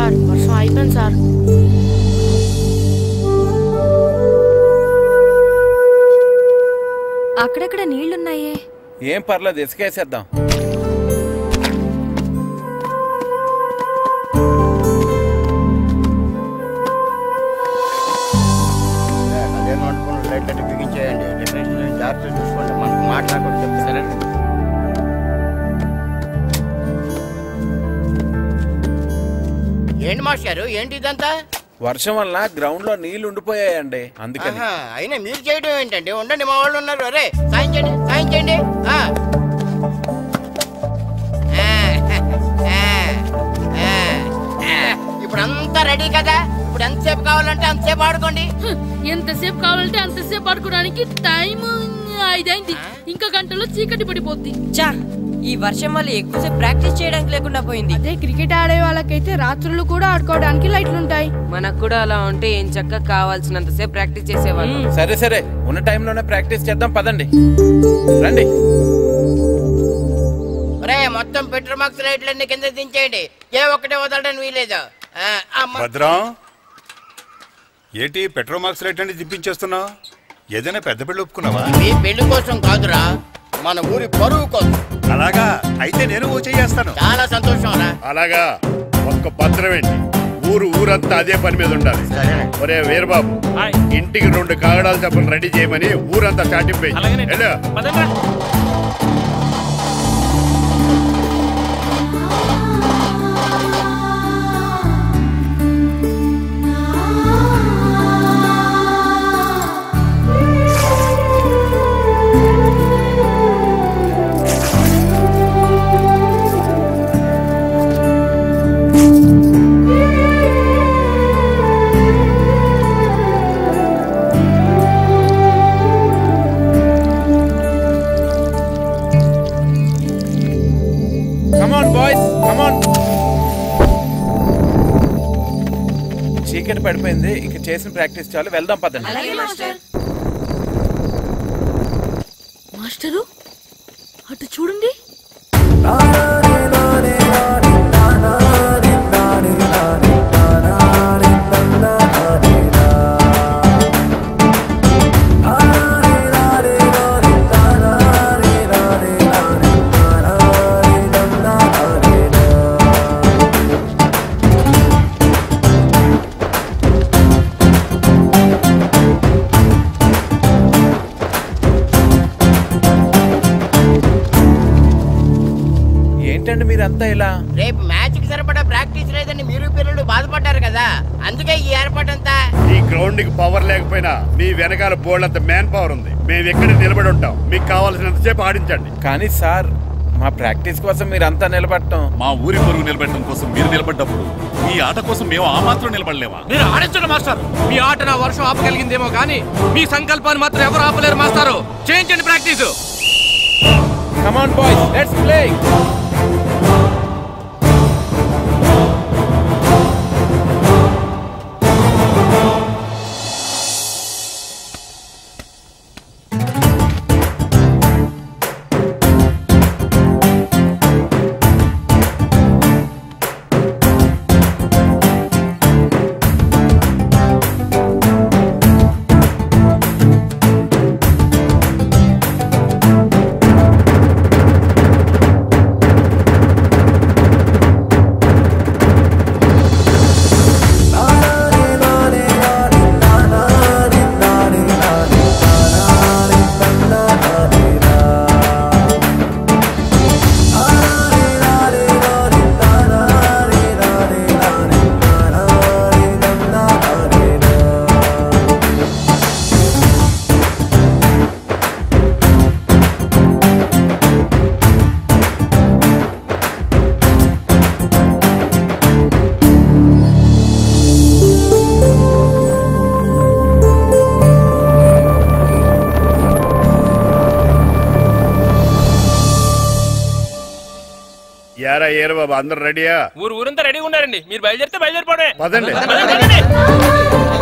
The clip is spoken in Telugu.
సార్ వర్షం అయిపోయింది సార్ అక్కడక్కడ నీళ్లున్నాయే ఏం పర్లేదు ఇసుకేసేద్దాం అదే నోటుకుని లైట్ అట్టి బిగించేయండి డెకరేషన్ జాగ్రత్త చూసుకోండి మనకు మాట్లాడకూడదు చెప్తారా ఏంటి మాస్టారు ఏంటి ఇదంతా వర్షం వల్ల గ్రౌండ్ లో నీళ్లు ఉండిపోయాయండి అందుకని ఆహా, అయినా మీరు చేయడం ఏంటండి ఉండండి మా వాళ్ళు ఉన్నారు అరే సాయం చేయండి సాయం చేయండి ఆ. ఆ, ఆ, ఆ, ఆ. ఇప్పుడు అంతా రెడీ కదా ఇప్పుడు ఎంతసేపు కావాలంటే అంతసేపు ఆడుకోండి ఎంతసేపు కావాలంటే అంతసేపు పడుకోవడానికి టైం ఐదైంది ఇంకా గంటలో చీకటి పడిపోద్ది చా ఈ వర్షం వల్ల ఎక్కువసేపు ప్రాక్టీస్ చేయడానికి లేకుండా పోయింది అదే క్రికెట్ ఆడే వాళ్ళకైతే రాత్రులు కూడా ఆడుకోవడానికి లైట్లు ఉంటాయి మనకు కూడా అలా ఉంటే ఏం చక్క కావాల్సినంతసేపు ప్రాక్టీస్ చేసేవాళ్ళం సరే సరే ఉన్న టైంలోనే ప్రాక్టీస్ చేద్దాం పదండి రండి ఒరే మొత్తం పెట్రోల్ మార్క్స్ రేట్లన్నీ కింద దించేయండి ఏ ఒక్కటే వదలడానికి వీలేదు ఆ, అమ్మ. భద్రం ఏంటి పెట్రోల్ మార్క్స్ రేట్ అంటే దిప్పించేస్తున్నావు ఏదైనా పెద్ద పెళ్లి ఒప్పుకున్నావా మీ పెళ్లి కోసం కాదురా మన ఊరి పరువు కోసం అలాగా అయితే నేను ఓ చేస్తాను చాలా సంతోషం రా అలాగా ఒక్క భద్రమేంటి ఊరు ఊరంతా అదే పని మీద ఉండాలి ఒరే వీరబాబు ఇంటికి రెండు కాగడాలు చెప్పని రెడీ చేయమని ఊరంతా చాటింపేయి వెళ్ళు. కమాన్ బాయ్స్ కమాన్ చీకటి పడిపోయింది ఇక చేసిన ప్రాక్టీస్ చాలు వెళ్దాం పదండి మాస్టరు అటు చూడండి ఏంటండి మీరంతా ఇలా రేపు మ్యాచ్ కి సరిపడా ప్రాక్టీస్ లేదని మీరు పిల్లలు బాధపడ్డారు కదా అందుకే ఈ ఏర్పాటంతా ఈ గ్రౌండ్ కి పవర్ లేకపోయినా మీ వెనకాల బోర్డు అంత మ్యాన్ పవర్ ఉంది మేము ఎక్కడ నిలబడి ఉంటాం మీకు కావాల్సినంతసేపు ఆడించండి కానీ సార్ మా ప్రాక్టీస్ కోసం మీరంతా నిలబడటం మా ఊరి పొరుగు నిలబెట్టడం కోసం మీరు నిలబడ్డప్పుడు ఈ ఆట కోసం మేము ఆ మాత్రం నిలబడలేమా మీరు ఆడించండి మాస్టర్ మీ ఆట నా వర్షం ఆపగలిగిందేమో కానీ మీ సంకల్పాన్ని మాత్రం ఎవరు ఆపలేరు మాస్టారు చేయించండి practice come on boys let's play ఏరా ఏరు బాబు అందరు రెడీయా ఊరు ఊరంతా రెడీగా ఉన్నారండి మీరు బయలుదేరితే బయలుదేరిపోవడమే పదండి పదండి.